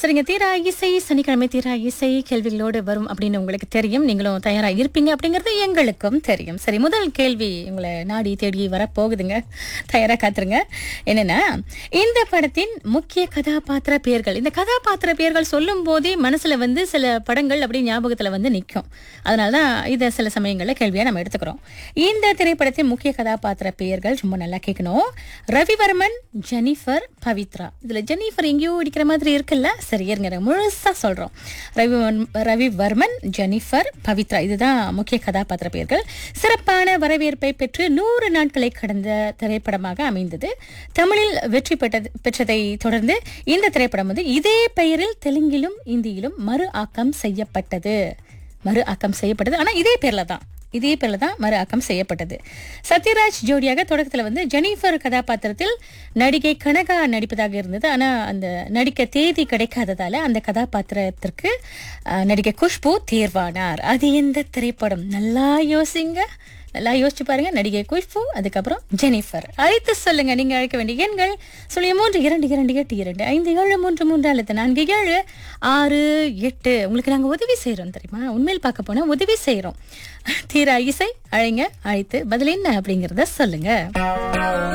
சரிங்க தீரா இசை சனிக்கிழமை தீரா இசை கேள்விகளோடு வரும் அப்படின்னு உங்களுக்கு தெரியும் நீங்களும் தயாரா இருப்பீங்க அப்படிங்கிறது எங்களுக்கும் தெரியும் சரி முதல் கேள்வி உங்களை நாடி தேடி வரப்போகுதுங்க தயாரா காத்துருங்க என்னன்னா இந்த படத்தின் முக்கிய கதாபாத்திர பெயர்கள் இந்த கதாபாத்திர பெயர்கள் சொல்லும் போதே மனசுல வந்து சில படங்கள் அப்படி ஞாபகத்துல வந்து நிற்கும் அதனாலதான் இதை சில சமயங்கள்ல கேள்வியா நம்ம எடுத்துக்கிறோம் இந்த திரைப்படத்தின் முக்கிய கதாபாத்திர பெயர்கள் ரொம்ப நல்லா கேட்கணும் ரவிவர்மன் ஜெனிஃபர் பவித்ரா இதுல ஜெனிஃபர் எங்கேயோ அடிக்கிற மாதிரி இருக்குல்ல சரி இருங்க நான் முழுசா சொல்றோம் ரவிவர்மன் ரவிவர்மன் ஜெனிஃபர் பவித்ரா இதுதான் முக்கிய கதாபாத்திர பெயர்கள் சிறப்பான வரவேற்பை பெற்று நூறு நாட்களை கடந்த திரைப்படமாக அமைந்தது தமிழில் வெற்றி பெற்றது பெற்றதை தொடர்ந்து இந்த திரைப்படம் வந்து இதே பெயரில் தெலுங்கிலும் இந்தியிலும் மறு ஆக்கம் செய்யப்பட்டது மறு ஆக்கம் செய்யப்பட்டது ஆனா இதே பேர்ல தான் இதே பேர்ல தான் மறு ஆக்கம் செய்யப்பட்டது சத்யராஜ் ஜோடியாக தொடக்கத்துல வந்து ஜெனிஃபர் கதாபாத்திரத்தில் நடிகை கனகா நடிப்பதாக இருந்தது ஆனா அந்த நடிக்க தேதி கிடைக்காததால அந்த கதாபாத்திரத்திற்கு அஹ், நடிகை குஷ்பு தேர்வானார் அது எந்த திரைப்படம் நல்லா யோசிங்க நல்லா யோசிச்சு பாருங்க நடிகை குஷ்பு அதுக்கப்புறம் ஜெனிஃபர் அழைத்து சொல்லுங்க நீங்க அழைக்க வேண்டிய எண்கள் சொல்லிய மூன்று இரண்டு இரண்டு எட்டு இரண்டு ஐந்து ஏழு மூன்று மூன்று அல்லது நான்கு ஏழு ஆறு எட்டு உங்களுக்கு நாங்க உதவி செய்றோம் தெரியுமா உண்மையில் பார்க்க போனா உதவி செய்றோம் தீரா இசை அழைங்க அழைத்து பதில் என்ன அப்படிங்கறத சொல்லுங்க